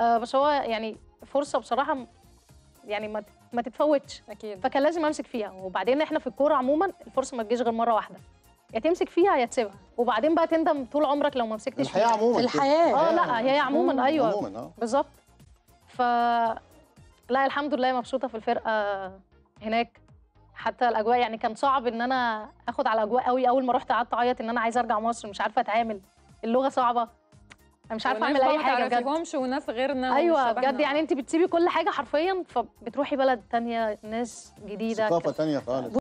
آه بس هو يعني فرصه بصراحه م- يعني ما ما تتفوتش اكيد فكان لازم امسك فيها وبعدين احنا في الكوره عموما الفرصه ما تجيش غير مره واحده يا تمسك فيها يا تسيبها وبعدين بقى تندم طول عمرك لو ما مسكتش الحياه فيها عموما في كده. الحياه اه لا هي عموما ايوه عموما اه بالظبط ف لا الحمد لله مبسوطه في الفرقه هناك حتى الاجواء يعني كان صعب ان انا اخد على الاجواء قوي اول ما رحت قعدت اعيط ان انا عايزه ارجع مصر مش عارفه اتعامل اللغه صعبه انا مش عارفه اعمل اي حاجه بجد بجد وناس غيرنا ايوه وشبهنا. بجد يعني انت بتسيبي كل حاجه حرفيا فبتروحي بلد تانية ناس جديده ثقافه تانية خالص